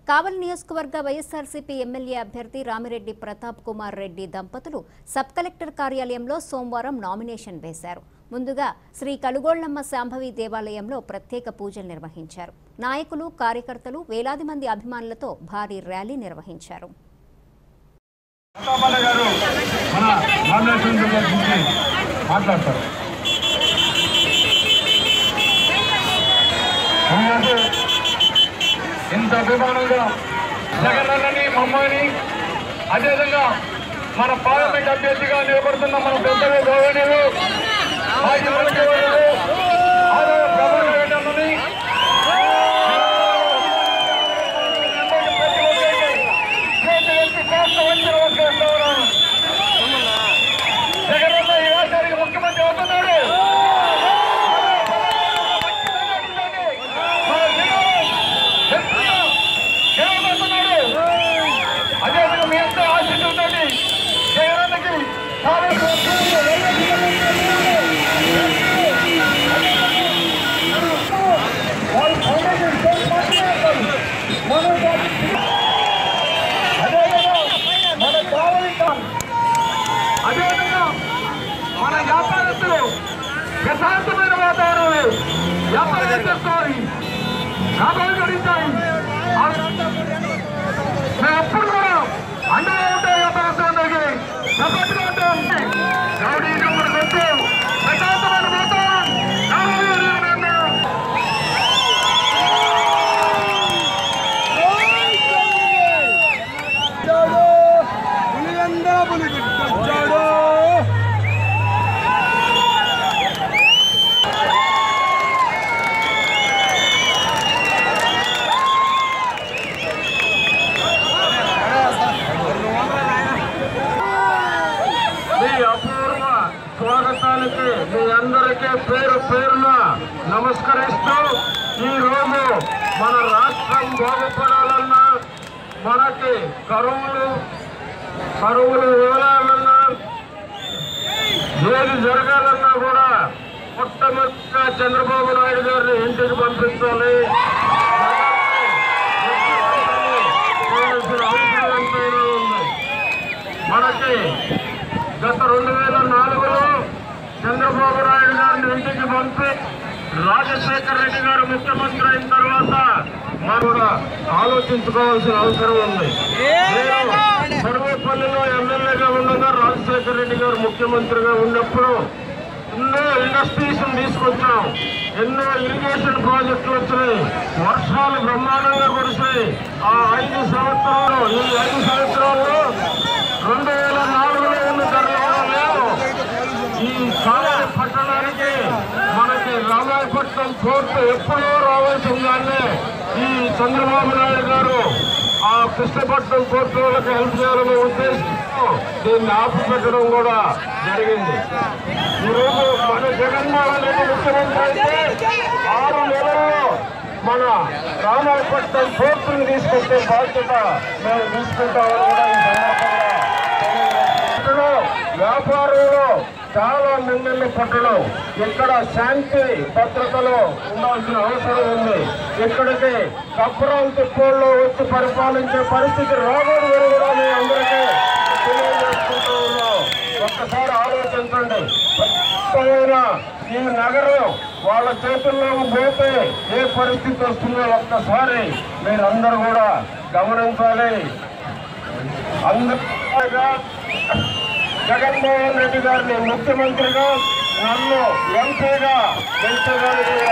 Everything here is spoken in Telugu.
కావలి నియోజకవర్గ వైఎస్ఆర్సీపీ ఎమ్మెల్యే అభ్యర్థి రామిరెడ్డి ప్రతాప్ కుమార్ రెడ్డి దంపతులు సబ్ కలెక్టర్ కార్యాలయంలో సోమవారం నామినేషన్ వేశారు ముందుగా శ్రీ కలుగోళ్లమ్మ శాంభవి దేవాలయంలో ప్రత్యేక పూజలు నిర్వహించారు నాయకులు కార్యకర్తలు వేలాది మంది అభిమానులతో భారీ ర్యాలీ నిర్వహించారు ప్రతాపన్న గారు మన నామినేషన్ గురించి మాట్లాడతారు ఎందుకంటే ఇంత అభిమానంగా జగనన్నని మమ్మల్ని అదేవిధంగా మన పార్లమెంట్ అభ్యర్థిగా నిలబడుతున్న మన పెద్దలు గౌరవనీయులు మాజీ మంత్రివర్యులు ఆదవ ప్రభాకర్ రెడ్డి అన్నని జగనన్న ఈ రాష్ట్రానికి ముఖ్యమంత్రి అవుతున్నాడు అదే మీ అంతా ఆశిస్తుందండి జగనన్నకి చాలా వాళ్ళు ఫౌండేషన్ స్టేట్ మాట్లాడతారు మనం అదేవిధంగా మన కావలి అదేవిధంగా మన వ్యాపారస్తులు ప్రశాంతమైన వాతావరణం వ్యాపారం చేసుకోవాలి లాభాలు గడించాలి మేము ఎప్పుడు కూడా అండగా ఉంటాం వ్యాపారస్తులందరికీ సపోర్ట్గా ఉంటాం రౌడీ నెంబర్ వద్దు ప్రశాంతమైన వాతావరణం కావాలి అని నేను వచ్చాడు పులిగందా పులిగిట్టు వచ్చాడు మీ అపూర్వ స్వాగతానికి మీ అందరికీ పేరు పేరున నమస్కరిస్తూ ఈ రోజు మన రాష్ట్రం బాగుపడాలన్నా మనకి కరువులు కరువులు ఇవ్వాలన్నా ఏది జరగాలన్నా కూడా మొట్టమొదటిగా చంద్రబాబు నాయుడు గారిని ఇంటికి పంపించాలి చేయాల్సిన అవసరం ఎంతైనా ఉంది మనకి గత రెండు వేల నాలుగులో చంద్రబాబు నాయుడు గారిని ఇంటికి పంపి రాజశేఖర రెడ్డి గారు ముఖ్యమంత్రి అయిన తర్వాత మనం కూడా ఆలోచించుకోవాల్సిన అవసరం ఉంది నేను సర్వేపల్లిలో ఎమ్మెల్యేగా ఉండగా రాజశేఖర రెడ్డి గారు ముఖ్యమంత్రిగా ఉన్నప్పుడు ఎన్నో ఇండస్ట్రీస్ తీసుకొచ్చాం ఎన్నో ఇరిగేషన్ ప్రాజెక్టులు వచ్చినాయి వర్షాలు బ్రహ్మాండంగా కురిసాయి ఆ ఐదు సంవత్సరాలు ఈ ఐదు సంవత్సరాల్లో రెండు వేల నాలుగులో ఉన్న ధరలు కూడా లేవు ఈ కాలేజీ పట్టణానికి మనకి రామాయపట్నం కోర్టు ఎప్పుడో రావాల్సిందాన్ని ఈ చంద్రబాబు నాయుడు గారు ఆ కృష్ణపట్నం కోర్టు వాళ్ళకి హెల్ప్ చేయాలనే ఉద్దేశంతో దీన్ని ఆపు పెట్టడం కూడా జరిగింది ఈరోజు మన జగన్మోహన్ రెడ్డి ముఖ్యమంత్రి అయితే ఆరు నెలల్లో మన రామాయపట్నం కోర్టును తీసుకొచ్చే బాధ్యత మేము తీసుకుంటామని కూడా ఈ సందర్భంగా ఇక్కడ వ్యాపారంలో చాలా మిమ్మల్ని పట్టడం ఇక్కడ శాంతి భద్రతలో ఉండాల్సిన అవసరం ఉంది ఇక్కడికి కప్పురాలు తిప్పోళ్ళు వచ్చి పరిపాలించే పరిస్థితి రాకూడదు అని కూడా మీ అందరికీ తెలియజేసుకుంటూ ఉన్నాం ఒక్కసారి ఆలోచించండి ప్రస్తుతమైన ఈ నగరం వాళ్ళ చేతుల్లో పోతే ఏ పరిస్థితి వస్తుందో ఒక్కసారి మీరందరూ కూడా గమనించాలి అందరిగా జగన్మోహన్ రెడ్డి గారిని ముఖ్యమంత్రిగా నన్ను ఎంపీగా గెలిచేదానికి